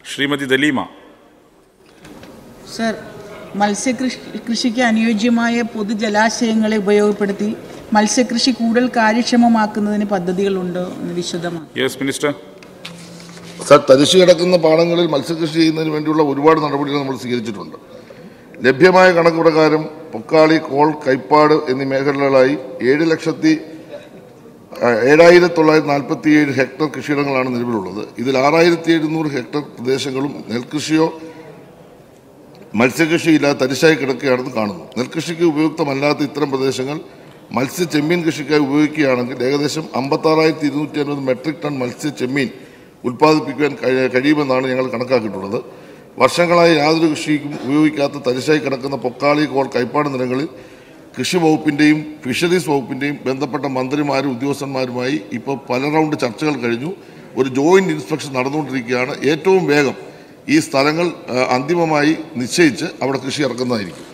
Shrimati Daleema sir മത്സ്യകൃഷി കൃഷിക്ക് അനുയോജ്യമായ പൊതുജലാശയങ്ങളെ ഉപയോഗപ്പെടുത്തി മത്സ്യകൃഷി കൂടുതൽ കാര്യക്ഷമമാക്കുന്നതിന് പദ്ധതികളുണ്ടോ എന്ന് വിശദമാണ് യെസ് മിനിസ്റ്റർ സർ തരിശു കിടക്കുന്ന പാടങ്ങളിൽ മത്സ്യകൃഷി ചെയ്യുന്നതിന് വേണ്ടിയുള്ള ഒരുപാട് നടപടികൾ നമ്മൾ സ്വീകരിച്ചിട്ടുണ്ട് ലഭ്യമായ കണക്ക് പ്രകാരം പൊക്കാളി കോൾ കൈപ്പാട് എന്നീ മേഖലകളായി ഏഴ് ലക്ഷത്തി ഏഴായിരത്തി തൊള്ളായിരത്തി നാൽപ്പത്തി ഏഴ് ഹെക്ടർ കൃഷിയിടങ്ങളാണ് നിലവിലുള്ളത് ഇതിൽ ആറായിരത്തി എഴുന്നൂറ് ഹെക്ടർ പ്രദേശങ്ങളും നെൽകൃഷിയോ മത്സ്യകൃഷിയില്ലാതെ തരിശായി കിടക്കുകയാണെന്ന് കാണുന്നു നെൽകൃഷിക്ക് ഉപയുക്തമല്ലാത്ത ഇത്തരം പ്രദേശങ്ങൾ മത്സ്യ ചെമ്മീൻ കൃഷിക്കായി ഉപയോഗിക്കുകയാണെങ്കിൽ ഏകദേശം അമ്പത്താറായിരത്തി ഇരുന്നൂറ്റി അൻപത് മെട്രിക് ടൺ മത്സ്യ ചെമ്മീൻ ഉൽപ്പാദിപ്പിക്കുവാൻ കഴി- കഴിയുമെന്നാണ് ഞങ്ങൾ കണക്കാക്കിയിട്ടുള്ളത് വർഷങ്ങളായി യാതൊരു കൃഷിക്കും ഉപയോഗിക്കാത്ത തരിശായി കിടക്കുന്ന പൊക്കാളി കോൾ കൈപ്പാട് നിലങ്ങളിൽ കൃഷി വകുപ്പിന്റെയും ഫിഷറീസ് വകുപ്പിന്റെയും ബന്ധപ്പെട്ട മന്ത്രിമാരും ഉദ്യോഗസ്ഥന്മാരുമായി ഇപ്പോൾ പല റൗണ്ട് ചർച്ചകൾ കഴിഞ്ഞു ഒരു ജോയിന്റ് ഇൻസ്പെക്ഷൻ നടന്നുകൊണ്ടിരിക്കുകയാണ് ഏറ്റവും വേഗം ഈ സ്ഥലങ്ങൾ ആ, അന്തിമമായി നിശ്ചയിച്ച് അവിടെ കൃഷി ഇറക്കുന്നതായിരിക്കും